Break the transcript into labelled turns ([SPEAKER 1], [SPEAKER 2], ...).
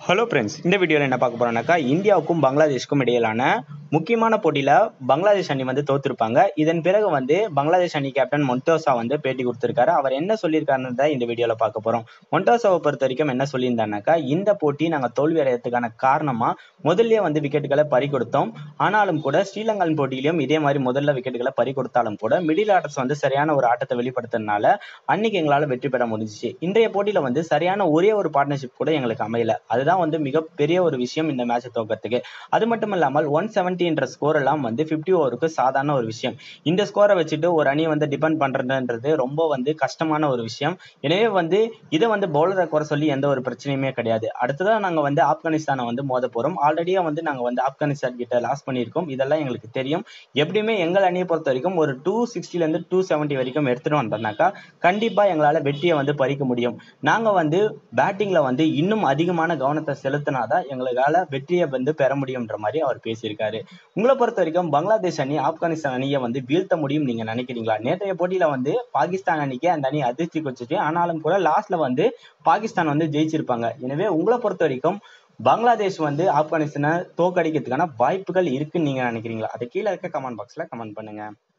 [SPEAKER 1] hello friends இந்த வீடியோவில் என்ன பார்க்க போறோம்னாக்கா இந்தியாவுக்கும் பங்களாதேஷ்க்கும் இடையிலான முக்கியமான போட்டியில் பங்களாதேஷ் அணி வந்து தோத்துருப்பாங்க இதன் பிறகு வந்து பங்களாதேஷ் அணி கேப்டன் மொன்டோசா வந்து பேட்டி கொடுத்துருக்காரு அவர் என்ன சொல்லியிருக்காருன்னு தான் இந்த வீடியோவில் பார்க்க போகிறோம் மொன்டோசாவை பொறுத்த வரைக்கும் என்ன சொல்லியிருந்தாருனாக்கா இந்த போட்டி நாங்கள் தோல்வி அடையறதுக்கான காரணமாக முதல்லயே வந்து விக்கெட்டுகளை பறி கொடுத்தோம் ஆனாலும் கூட ஸ்ரீலங்கன் போட்டியிலும் இதே மாதிரி முதல்ல விக்கெட்டுகளை பறி கொடுத்தாலும் கூட மிடில் ஆர்டர்ஸ் வந்து சரியான ஒரு ஆட்டத்தை வெளிப்படுத்துறதுனால அன்னைக்கு எங்களால் வெற்றி பெற முடிஞ்சிச்சு இன்றைய போட்டியில் வந்து சரியான ஒரே ஒரு பார்ட்னர்ஷிப் கூட எங்களுக்கு அமையல அதுதான் வந்து மிகப்பெரிய ஒரு விஷயம் இந்த மேட்சை தோக்கிறதுக்கு அது மட்டும் இல்லாமல் ஒன் செவன்ட்டின்ற ஸ்கோர் எல்லாம் வந்து ஃபிஃப்டி ஓவருக்கு சாதாரண ஒரு விஷயம் இந்த ஸ்கோரை வச்சுட்டு ஒரு அணியை வந்து டிபெண்ட் பண்றதுன்றது ரொம்ப வந்து கஷ்டமான ஒரு விஷயம் எனவே வந்து இதை வந்து பவுலரை குறை சொல்லி எந்த ஒரு பிரச்சனையுமே கிடையாது அடுத்ததான் நாங்கள் வந்து ஆப்கானிஸ்தானை வந்து மோத போறோம் ஆல்ரெடியே வந்து நாங்கள் வந்து ஆப்கானிஸ்தான் கிட்ட லாஸ் பண்ணியிருக்கோம் இதெல்லாம் எங்களுக்கு தெரியும் எப்படியுமே எங்கள் அணியை பொறுத்த வரைக்கும் ஒரு டூ சிக்ஸ்டிலேருந்து டூ செவன்ட்டி வரைக்கும் எடுத்துட்டு வந்தோம்னாக்கா கண்டிப்பா எங்களால் வெற்றியை வந்து பறிக்க முடியும் நாங்கள் வந்து பேட்டிங்ல வந்து இன்னும் அதிகமான கவனத்தை செலுத்தினாதான் எங்களால வெற்றியை வந்து பெற முடியும்ன்ற மாதிரி அவர் பேசியிருக்காரு உங்களை பொறுத்த வரைக்கும் பங்களாதேஷ் அணி ஆப்கானிஸ்தான் அணியை வந்து வீழ்த்த முடியும் நீங்க நினைக்கிறீங்களா நேற்றைய போட்டியில வந்து பாகிஸ்தான் அணிக்கு அந்த அணி அதிர்ச்சி கொச்சிச்சு ஆனாலும் கூட லாஸ்ட்ல வந்து பாகிஸ்தான் வந்து ஜெயிச்சிருப்பாங்க எனவே உங்களை பொறுத்த வரைக்கும் பங்களாதேஷ் வந்து ஆப்கானிஸ்தானை தோக்கடிக்கிறதுக்கான வாய்ப்புகள் இருக்குன்னு நீங்க நினைக்கிறீங்களா அதை கீழே இருக்க கமெண்ட் பாக்ஸ்ல கமெண்ட் பண்ணுங்க